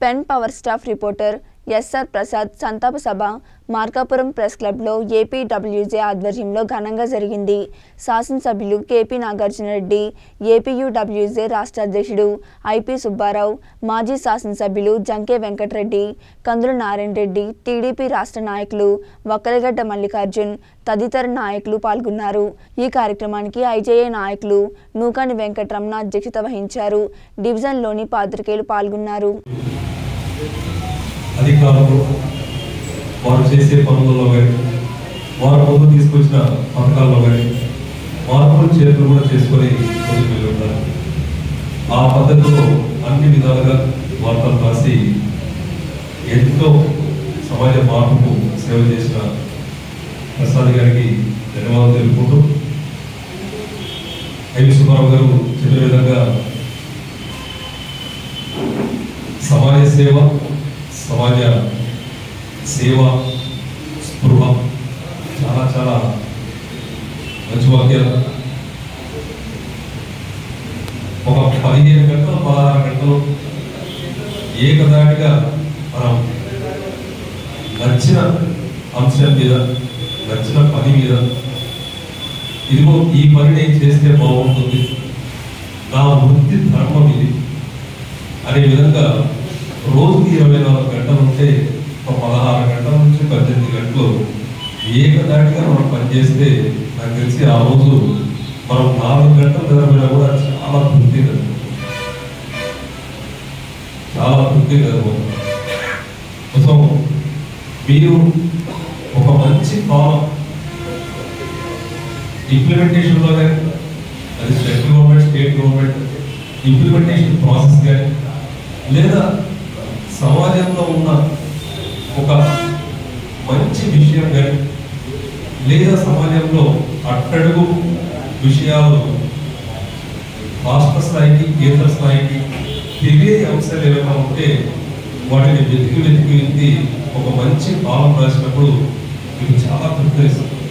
pen power staff reporter S R Prasad సంతాప సభ Markapuram press క్లబ్లో ఏపీడబ్ల్యూజే ఆధ్వర్యంలో ఘనంగా జరిగింది శాసనసభ్యులు కేపీ నాగార్జునరెడ్డి ఏపీయూడబ్ల్యూజే రాష్ట్ర అధ్యక్షుడు ఐపీ సుబ్బారావు మాజీ శాసనసభ్యులు జంకే వెంకటరెడ్డి కందుల నారాయణ రెడ్డి టీడీపీ రాష్ట్ర నాయకులు వక్కలగడ్డ మల్లికార్జున్ తదితర నాయకులు పాల్గొన్నారు ఈ కార్యక్రమానికి ఐజేఏ నాయకులు నూకాని వెంకటరమణ అధ్యక్షత వహించారు డివిజన్లోని పాత్రికేయులు పాల్గొన్నారు అధికారులు వారు చేసే పనులలో కానీ వారు ముందు తీసుకొచ్చిన పథకాల్లో కానీ మార్పులు చేతులు కూడా చేసుకొని ముందుకు వెళ్ళి ఉంటారు ఆ పద్ధతిలో అన్ని విధాలుగా వార్తలు రాసి ఎంతో సమాజ మార్పుకు సేవ చేసిన ప్రసాద్ గారికి ధన్యవాదాలు తెలుపుకుంటూ ఐవి సుబ్బారావు గారు చెప్పిన విధంగా సమాజ సేవ సమాజ సేవ స్పృహ చాలా చాలా మంచి వాక్యాలు ఒక పదిహేను గంటలు పదహారు గంటలు ఏకదాటిగా మనం నచ్చిన అంశం మీద నచ్చిన పని మీద ఇదిగో ఈ పని నేను చేస్తే బాగుంటుంది నా వృత్తి ధర్మం ఇది అనే విధంగా రోజుకి ఇరవై నాలుగు గంటలు ఉంటే ఒక పదహారు గంటల నుంచి పద్దెనిమిది గంటలు ఏకదాటిగా మనం పనిచేస్తే నాకు తెలిసి ఆ రోజు మనం నాలుగు గంటల నిద్రపోయినా కూడా చాలా తృప్తి నిద్రపోతాం చాలా తృప్తి నిద్రపోతాం కోసం మీరు ఒక మంచి భావం ఇంప్లిమెంటేషన్లో కానీ అది central government state government implementation process కానీ లేదా సమాజంలో ఉన్న ఒక మంచి విషయం కానీ లేదా సమాజంలో అట్టడుగు విషయాలు రాష్ట్ర స్థాయికి కేంద్ర స్థాయికి తెలియని అంశాలు ఏమైనా ఉంటే వాటిని వెతికి వెతికి వెతికి ఒక మంచి భావం రాసినప్పుడు మీకు చాలా తృప్తి ఇస్తుంది